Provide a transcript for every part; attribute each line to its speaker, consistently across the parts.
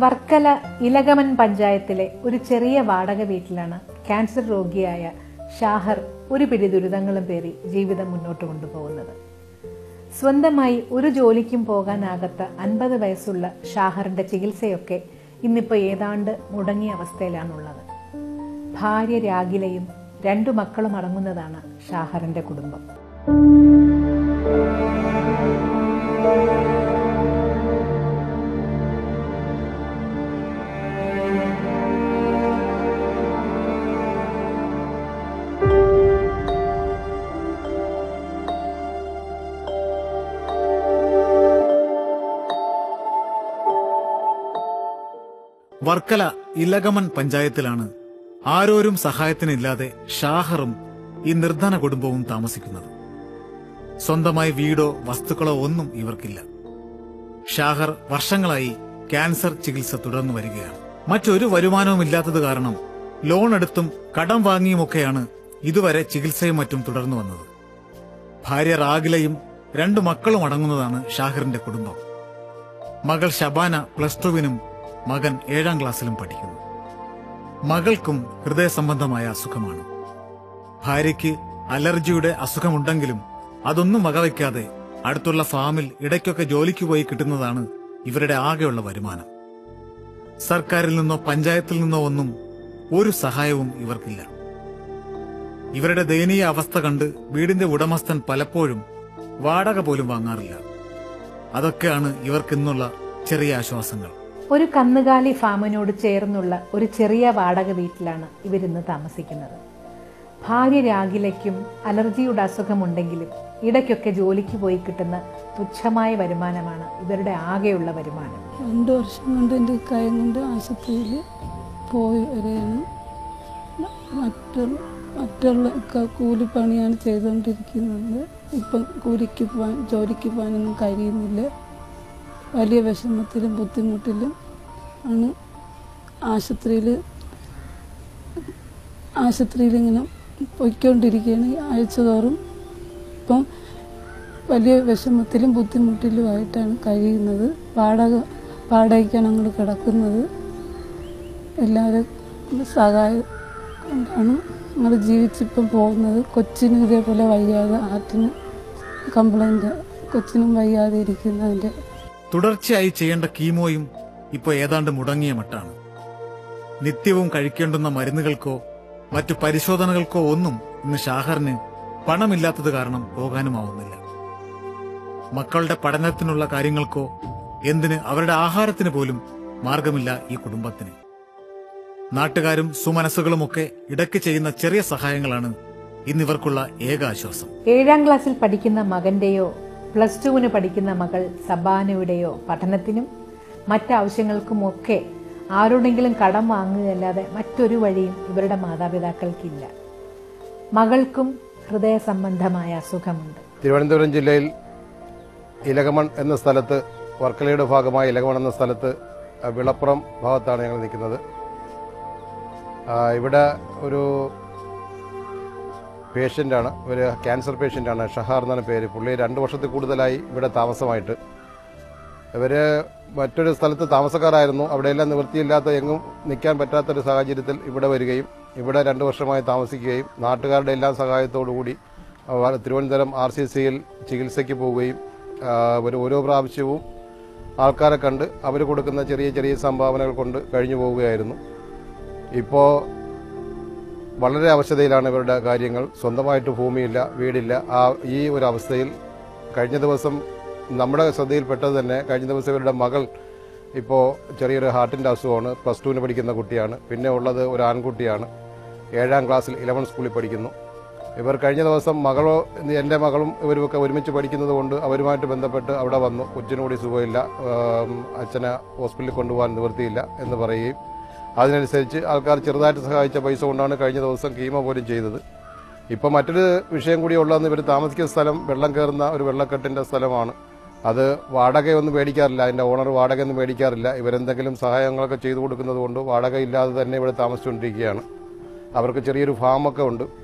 Speaker 1: വർക്കല ഇലകമൻ പഞ്ചായത്തിലെ ഒരു ചെറിയ വാടക വീട്ടിലാണ് ക്യാൻസർ രോഗിയായ ഷാഹർ ഒരു പിടി ദുരിതങ്ങളും പേറി ജീവിതം മുന്നോട്ട് കൊണ്ടുപോകുന്നത് സ്വന്തമായി ഒരു ജോലിക്കും പോകാനാകാത്ത അൻപത് വയസ്സുള്ള ഷാഹറിന്റെ ചികിത്സയൊക്കെ ഇന്നിപ്പോൾ ഏതാണ്ട് മുടങ്ങിയ അവസ്ഥയിലാണുള്ളത് ഭാര്യ രാഗിലയും രണ്ടു മക്കളും അടങ്ങുന്നതാണ് ഷാഹറിന്റെ കുടുംബം
Speaker 2: വർക്കല ഇലകമൺ പഞ്ചായത്തിലാണ് ആരോരും സഹായത്തിനില്ലാതെ ഷാഹറും ഈ നിർധന കുടുംബവും താമസിക്കുന്നത് സ്വന്തമായി വീടോ വസ്തുക്കളോ ഒന്നും ഇവർക്കില്ല ഷാഹർ വർഷങ്ങളായി ക്യാൻസർ ചികിത്സ തുടർന്നു വരികയാണ് മറ്റൊരു വരുമാനവുമില്ലാത്തത് കാരണം ലോൺ എടുത്തും കടം വാങ്ങിയുമൊക്കെയാണ് ഇതുവരെ ചികിത്സയും മറ്റും തുടർന്നു വന്നത് ഭാര്യ റാഗിലയും രണ്ടു മക്കളും അടങ്ങുന്നതാണ് ഷാഹിറിന്റെ കുടുംബം മകൾ ഷബാന പ്ലസ് ടുവിനും മകൻ ഏഴാം ക്ലാസ്സിലും പഠിക്കുന്നു മകൾക്കും ഹൃദയ സംബന്ധമായ അസുഖമാണ് ഭാര്യയ്ക്ക് അലർജിയുടെ അസുഖമുണ്ടെങ്കിലും അതൊന്നും വകവയ്ക്കാതെ അടുത്തുള്ള ഫാമിൽ ഇടയ്ക്കൊക്കെ ജോലിക്ക് പോയി കിട്ടുന്നതാണ് ഇവരുടെ ആകെയുള്ള വരുമാനം സർക്കാരിൽ നിന്നോ പഞ്ചായത്തിൽ നിന്നോ ഒന്നും ഒരു സഹായവും ഇവർക്കില്ല ഇവരുടെ ദയനീയ അവസ്ഥ കണ്ട് വീടിന്റെ ഉടമസ്ഥൻ പലപ്പോഴും വാടക പോലും വാങ്ങാറില്ല അതൊക്കെയാണ് ഇവർക്കിന്നുള്ള ചെറിയ ആശ്വാസങ്ങൾ
Speaker 1: ഒരു കന്നുകാലി ഫാമിനോട് ചേർന്നുള്ള ഒരു ചെറിയ വാടക വീട്ടിലാണ് ഇവരിന്ന് താമസിക്കുന്നത് ഭാര്യ രാഗിലയ്ക്കും അലർജിയുടെ അസുഖമുണ്ടെങ്കിലും ഇടയ്ക്കൊക്കെ ജോലിക്ക് പോയി കിട്ടുന്ന തുച്ഛമായ വരുമാനമാണ് ഇവരുടെ ആകെയുള്ള വരുമാനം
Speaker 3: രണ്ട് വർഷം കൊണ്ട് എൻ്റെ കൈ കൊണ്ട് ആശുപത്രിയിൽ പോയി വരെയാണ് മറ്റുള്ള മറ്റുള്ള ക- കൂലിപ്പണിയാണ് ചെയ്തുകൊണ്ടിരിക്കുന്നത് ഇപ്പം കൂലിക്ക് പോകാൻ ജോലിക്ക് പോകാനൊന്നും കഴിയുന്നില്ല വലിയ വിഷമത്തിലും ബുദ്ധിമുട്ടിലും ആണ് ആശുപത്രിയിൽ ആശുപത്രിയിൽ ഇങ്ങനെ പൊയ്ക്കൊണ്ടിരിക്കുകയാണ് ഈ ആഴ്ച തോറും ഇപ്പം വലിയ വിഷമത്തിലും ബുദ്ധിമുട്ടിലുമായിട്ടാണ് കഴിയുന്നത് വാടക വാടകയ്ക്കാണ് അങ്ങോട്ട് കിടക്കുന്നത് എല്ലാവരും സഹായം കൊണ്ടാണ് ഞങ്ങൾ ജീവിച്ചിപ്പം പോകുന്നത് കൊച്ചിനും ഇതേപോലെ വയ്യാതെ ഹാർട്ടിന് കംപ്ലൈൻറ്റ് കൊച്ചിനും വയ്യാതെ ഇരിക്കുന്നതിൻ്റെ
Speaker 2: തുടർച്ചയായി ചെയ്യേണ്ട കീമോയും ഇപ്പോൾ ഏതാണ്ട് മുടങ്ങിയ മട്ടാണ് നിത്യവും കഴിക്കേണ്ടുന്ന മരുന്നുകൾക്കോ മറ്റു പരിശോധനകൾക്കോ ഒന്നും ഇന്ന് ഷാഹറിന് പണമില്ലാത്തത് കാരണം പോകാനുമാവുന്നില്ല മക്കളുടെ പഠനത്തിനുള്ള കാര്യങ്ങൾക്കോ എന്തിന് അവരുടെ ആഹാരത്തിന് പോലും മാർഗമില്ല ഈ കുടുംബത്തിന് നാട്ടുകാരും സുമനസ്സുകളുമൊക്കെ ഇടയ്ക്ക് ചെയ്യുന്ന ചെറിയ സഹായങ്ങളാണ് ഇന്നിവർക്കുള്ള ഏക ആശ്വാസം
Speaker 1: ഏഴാം ക്ലാസ്സിൽ പഠിക്കുന്ന മകന്റെയോ പ്ലസ് ടുവിന് പഠിക്കുന്ന മകൾ സബാനയുടെയോ പഠനത്തിനും മറ്റാവശ്യങ്ങൾക്കുമൊക്കെ ആരോടെങ്കിലും കടം വാങ്ങുകയല്ലാതെ മറ്റൊരു വഴിയും ഇവരുടെ മാതാപിതാക്കൾക്കില്ല മകൾക്കും ഹൃദയ സംബന്ധമായ അസുഖമുണ്ട്
Speaker 4: തിരുവനന്തപുരം ജില്ലയിൽ ഇലകമൺ എന്ന സ്ഥലത്ത് വർക്കലയുടെ ഭാഗമായ ഇലകമൺ എന്ന സ്ഥലത്ത് ആ, വിളപ്പുറം ഭാഗത്താണ് ഞങ്ങൾ നിൽക്കുന്നത് ആ, ഇവിടെ ഒരു പേഷ്യൻ്റാണ് ഒരു ക്യാൻസർ പേഷ്യൻ്റാണ് ഷഹാർ എന്നാണ് പേര് പുള്ളി രണ്ട് വർഷത്തിൽ കൂടുതലായി ഇവിടെ താമസമായിട്ട് ഇവർ മറ്റൊരു സ്ഥലത്ത് താമസക്കാരായിരുന്നു അവിടെയെല്ലാം നിവൃത്തിയില്ലാത്ത എങ്ങും നിൽക്കാൻ പറ്റാത്തൊരു സാഹചര്യത്തിൽ ഇവിടെ വരികയും ഇവിടെ രണ്ട് വർഷമായി താമസിക്കുകയും നാട്ടുകാരുടെ എല്ലാ സഹായത്തോടു കൂടി അവർ തിരുവനന്തപുരം ആർ സി സിയിൽ ചികിത്സയ്ക്ക് പോവുകയും ആ, ഒരു ഓരോ പ്രാവശ്യവും ആൾക്കാരെ കണ്ട് അവർ കൊടുക്കുന്ന ചെറിയ ചെറിയ സംഭാവനകൾ കൊണ്ട് കഴിഞ്ഞു പോവുകയായിരുന്നു ഇപ്പോൾ വളരെ അവശതയിലാണ് ഇവരുടെ കാര്യങ്ങൾ സ്വന്തമായിട്ട് ഭൂമിയില്ല വീടില്ല ആ ഈ ഒരു അവസ്ഥയിൽ കഴിഞ്ഞ ദിവസം നമ്മുടെ ശ്രദ്ധയിൽപ്പെട്ടത് തന്നെ കഴിഞ്ഞ ദിവസം ഇവരുടെ മകൾ ഇപ്പോൾ ചെറിയൊരു ഹാർട്ടിൻ്റെ അസുഖമാണ് പ്ലസ് ടുവിന് പഠിക്കുന്ന കുട്ടിയാണ് പിന്നെ ഉള്ളത് ഒരു ആൺകുട്ടിയാണ് ഏഴാം ക്ലാസ്സിൽ ഇലവൻ സ്കൂളിൽ പഠിക്കുന്നു ഇവർ കഴിഞ്ഞ ദിവസം മകളോ എൻ്റെ മകളും ഇവരുമൊക്കെ ഒരുമിച്ച് പഠിക്കുന്നത് കൊണ്ട് അവരുമായിട്ട് ബന്ധപ്പെട്ട് അവിടെ വന്നു കൊച്ചിനുകൂടി സുഖമില്ല ആം, അച്ഛനെ ഹോസ്പിറ്റലിൽ കൊണ്ടുപോകാൻ നിവൃത്തിയില്ല എന്ന് പറയുകയും അതിനനുസരിച്ച് ആൾക്കാർ ചെറുതായിട്ട് സഹായിച്ച പൈസ കൊണ്ടാണ് കഴിഞ്ഞ ദിവസം കീമോ പോലും ചെയ്തത് ഇപ്പം മറ്റൊരു വിഷയം കൂടി ഉള്ളതെന്ന് ഇവർ താമസിക്കുന്ന സ്ഥലം വെള്ളം കയറുന്ന ഒരു വെള്ളക്കെട്ടിൻ്റെ സ്ഥലമാണ് അത് വാടകയൊന്നും മേടിക്കാറില്ല അതിൻ്റെ ഓണർ വാടകയൊന്നും മേടിക്കാറില്ല ഇവരെന്തെങ്കിലും സഹായങ്ങളൊക്കെ ചെയ്തു കൊടുക്കുന്നത് കൊണ്ട് വാടക ഇല്ലാതെ തന്നെ ഇവിടെ താമസിച്ചുകൊണ്ടിരിക്കുകയാണ് അവർക്ക് ചെറിയൊരു ഫാമൊക്കെ ഉണ്ട്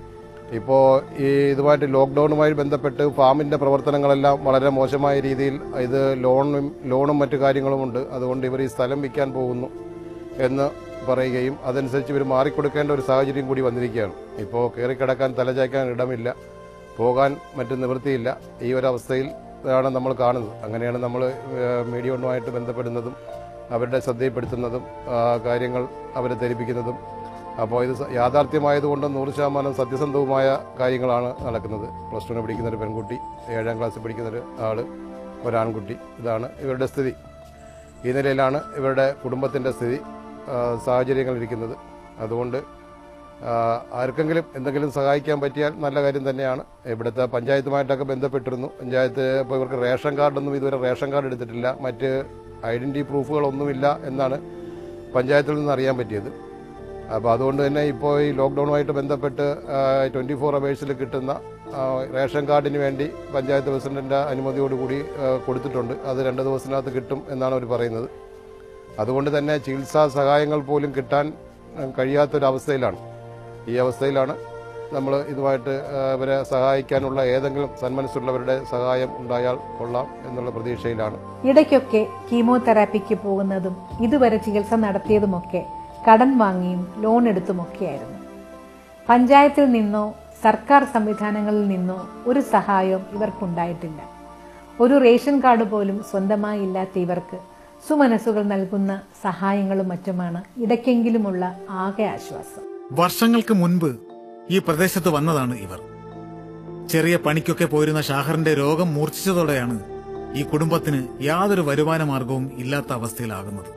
Speaker 4: ഇപ്പോൾ ഈ ഇതുമായിട്ട് ലോക്ക്ഡൌണുമായി ബന്ധപ്പെട്ട് ഫാമിന്റെ പ്രവർത്തനങ്ങളെല്ലാം വളരെ മോശമായ രീതിയിൽ ഇത് ലോണും ലോണും മറ്റു കാര്യങ്ങളുമുണ്ട് അതുകൊണ്ട് ഇവർ ഈ സ്ഥലം വിൽക്കാൻ പോകുന്നു എന്ന് പറയുകയും അതനുസരിച്ച് ഇവർ മാറിക്കൊടുക്കേണ്ട ഒരു സാഹചര്യം കൂടി വന്നിരിക്കുകയാണ് ഇപ്പോൾ കയറിക്കിടക്കാൻ തലചായ്ക്കാൻ ഇടമില്ല പോകാൻ മറ്റു നിവൃത്തിയില്ല ഈ ഒരു അവസ്ഥയിൽ ആണ് നമ്മൾ കാണുന്നത് അങ്ങനെയാണ് നമ്മൾ മീഡിയ ഒന്നുമായിട്ട് ബന്ധപ്പെടുന്നതും അവരുടെ ശ്രദ്ധയിൽപ്പെടുത്തുന്നതും ആ, കാര്യങ്ങൾ അവരെ ധരിപ്പിക്കുന്നതും അപ്പോൾ ഇത് സ- യാഥാർത്ഥ്യമായതുകൊണ്ട് നൂറ് ശതമാനം സത്യസന്ധവുമായ കാര്യങ്ങളാണ് നടക്കുന്നത് പ്ലസ് ടുവിന് പഠിക്കുന്ന ഒരു പെൺകുട്ടി ഏഴാം ക്ലാസ്സിൽ പഠിക്കുന്ന ഒരു ആള് ഒരാൺകുട്ടി ഇതാണ് ഇവരുടെ സ്ഥിതി ഈ നിലയിലാണ് ഇവരുടെ കുടുംബത്തിൻ്റെ സ്ഥിതി ആ, സാഹചര്യങ്ങൾ ഇരിക്കുന്നത് അതുകൊണ്ട് ആ, ആർക്കെങ്കിലും എന്തെങ്കിലും സഹായിക്കാൻ പറ്റിയാൽ നല്ല കാര്യം തന്നെയാണ് ഇവിടുത്തെ പഞ്ചായത്തുമായിട്ടൊക്കെ ബന്ധപ്പെട്ടിരുന്നു പഞ്ചായത്ത് ഇപ്പോൾ ഇവർക്ക് റേഷൻ കാർഡൊന്നും ഇതുവരെ റേഷൻ കാർഡ് എടുത്തിട്ടില്ല മറ്റ് ഐഡന്റിറ്റി പ്രൂഫുകളൊന്നുമില്ല എന്നാണ് പഞ്ചായത്തിൽ നിന്ന് അറിയാൻ പറ്റിയത് അപ്പോൾ അതുകൊണ്ട് തന്നെ ഇപ്പോൾ ഈ ലോക്ക്ഡൗണുമായിട്ട് ബന്ധപ്പെട്ട് ട്വൻറ്റി ഫോർ അവേഴ്സിൽ കിട്ടുന്ന ആ, റേഷൻ കാർഡിന് വേണ്ടി പഞ്ചായത്ത് പ്രസിഡന്റിന്റെ അനുമതിയോടുകൂടി ആ, കൊടുത്തിട്ടുണ്ട് അത് രണ്ട് ദിവസത്തിനകത്ത് കിട്ടും എന്നാണ് അവർ പറയുന്നത് അതുകൊണ്ട് തന്നെ ചികിത്സാ സഹായങ്ങൾ പോലും കിട്ടാൻ ആ, കഴിയാത്തൊരവസ്ഥയിലാണ് ഈ അവസ്ഥയിലാണ് നമ്മൾ ഇതുമായിട്ട് ആ, ഇവരെ സഹായിക്കാനുള്ള ഏതെങ്കിലും സന്മനസ്സുള്ളവരുടെ സഹായം ഉണ്ടായാൽ കൊള്ളാം എന്നുള്ള പ്രതീക്ഷയിലാണ്
Speaker 1: ഇടയ്ക്കൊക്കെ കീമോതെറാപ്പിക്ക് പോകുന്നതും ഇതുവരെ ചികിത്സ നടത്തിയതുമൊക്കെ കടൻ വാങ്ങിയും ലോൺ എടുത്തുമൊക്കെയായിരുന്നു പഞ്ചായത്തിൽ നിന്നോ സർക്കാർ സംവിധാനങ്ങളിൽ നിന്നോ ഒരു സഹായവും ഇവർക്കുണ്ടായിട്ടില്ല ഒരു റേഷൻ കാർഡ് പോലും സ്വന്തമായി ഇല്ലാത്ത ഇവർക്ക് സുമനസ്സുകൾ നൽകുന്ന സഹായങ്ങളും മറ്റുമാണ് ഇടയ്ക്കെങ്കിലുമുള്ള ആകെ ആശ്വാസം
Speaker 2: വർഷങ്ങൾക്ക് മുൻപ് ഈ പ്രദേശത്ത് വന്നതാണ് ഇവർ ചെറിയ പണിക്കൊക്കെ പോയിരുന്ന ഷാഹറിന്റെ രോഗം മൂർച്ഛിച്ചതോടെയാണ് ഈ കുടുംബത്തിന് യാതൊരു വരുമാന മാർഗവും ഇല്ലാത്ത അവസ്ഥയിലാകുന്നത്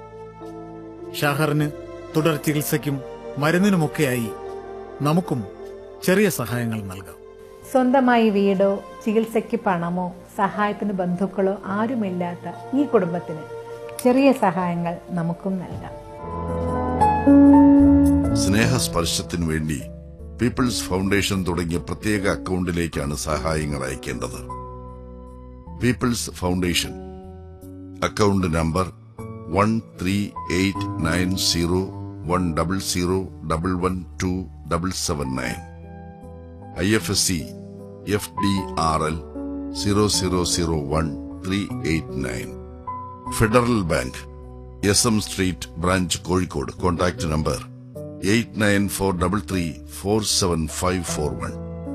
Speaker 2: ഷാഹറിന് തുടർ ചികിത്സയ്ക്കും മരുന്നിനുമൊക്കെയായി നമുക്കും ചെറിയ സഹായങ്ങൾ നൽകാം
Speaker 1: സ്വന്തമായി വീടോ ചികിത്സയ്ക്ക് പണമോ സഹായത്തിന് ബന്ധുക്കളോ ആരുമില്ലാത്ത ഈ കുടുംബത്തിന് ചെറിയ സഹായങ്ങൾ നമുക്കും നൽകാം
Speaker 5: സ്നേഹസ്പർശത്തിനു വേണ്ടി പീപ്പിൾസ് ഫൗണ്ടേഷൻ തുടങ്ങിയ പ്രത്യേക അക്കൗണ്ടിലേക്കാണ് സഹായങ്ങൾ അയക്കേണ്ടത് people's foundation account number one three eight nine zero one double zero double one two double seven nine I F S C F D R L zero zero zero one three eight nine federal bank S M street branch Kozhikode contact number eight nine four double three four seven five four one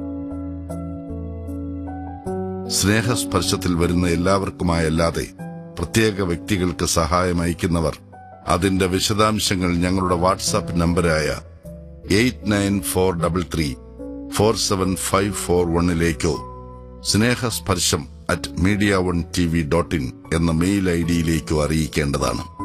Speaker 5: സ്നേഹസ്പർശത്തിൽ വരുന്ന എല്ലാവർക്കുമായല്ലാതെ പ്രത്യേക വ്യക്തികൾക്ക് സഹായം അയക്കുന്നവർ അതിന്റെ വിശദാംശങ്ങൾ ഞങ്ങളുടെ വാട്സാപ്പ് നമ്പരായ eight nine four double three four seven five four വണ്ണിലേക്കോ Snehasparsham at media one T V dot in എന്ന മെയിൽ ഐ ഡിയിലേക്കോ അറിയിക്കേണ്ടതാണ്